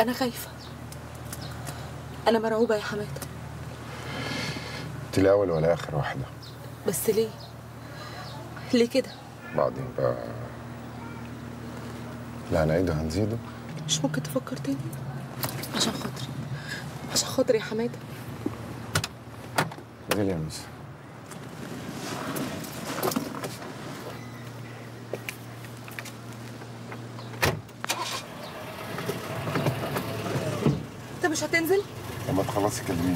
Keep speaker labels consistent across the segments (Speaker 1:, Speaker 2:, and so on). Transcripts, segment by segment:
Speaker 1: انا خايفه انا مرعوبه يا حماده
Speaker 2: انت الاول ولا اخر واحده
Speaker 1: بس ليه ليه كده
Speaker 2: بعدين بقى لا هنعيده هنزيده
Speaker 1: مش ممكن تفكر تاني عشان خاطري عشان خاطري يا حماده
Speaker 2: خدي لي يا ميس
Speaker 1: انت مش هتنزل
Speaker 2: لما تخلصي كلميني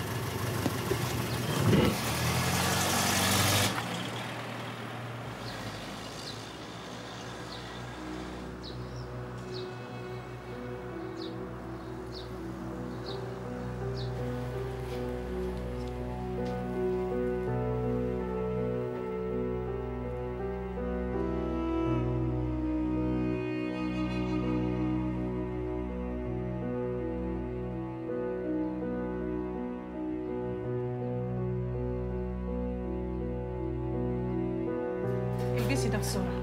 Speaker 3: البسي ده بسرعة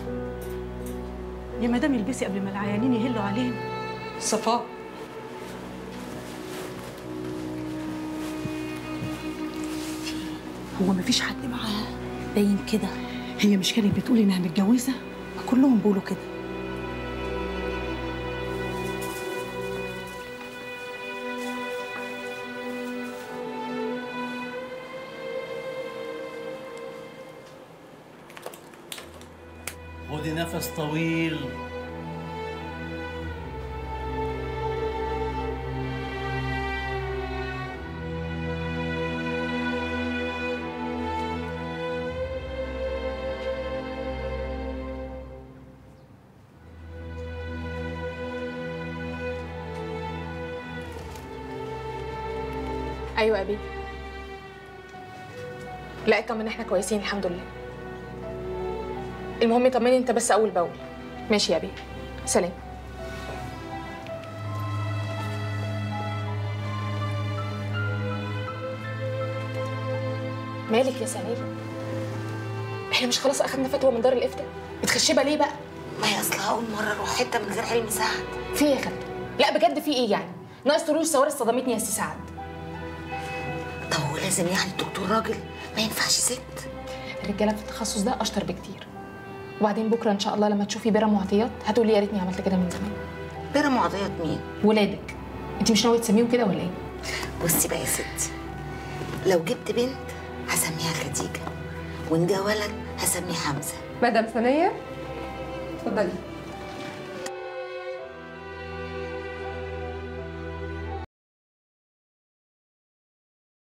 Speaker 3: يا مدام البسي قبل ما العيانين يهلوا علينا
Speaker 4: صفاء
Speaker 3: هو مفيش حد معاها
Speaker 5: باين كده
Speaker 3: هي مش كانت بتقول انها متجوزة ما كلهم بيقولوا كده
Speaker 6: خدي نفس طويل
Speaker 7: ايوه يا بيبي لا اطمن احنا كويسين الحمد لله المهم طمني انت بس اول باول ماشي يا بيبي سلام مالك يا سلام احنا مش خلاص اخدنا فتوى من دار الافتاء متخشبه ليه بقى
Speaker 5: ما هي اصلها اول مره اروح حته من غير علم سعد
Speaker 7: في ايه يا خالد لا بجد في ايه يعني ناقص تقولي الصواريخ صدمتني يا سي سعد
Speaker 5: طب هو لازم يعني الدكتور راجل ما ينفعش ست
Speaker 7: الرجاله في التخصص ده اشطر بكتير وبعدين بكره ان شاء الله لما تشوفي بيرة معطيات هتقولي يا ريتني عملت كده من زمان
Speaker 5: بيرة معطيات مين
Speaker 7: ولادك انت مش ناويه تسميهم كده ولا ايه
Speaker 5: بصي بقى يا ستي لو جبت بنت هسميها خديجه وان جه ولد هسميه حمزه
Speaker 4: مدام ثانية اتفضلي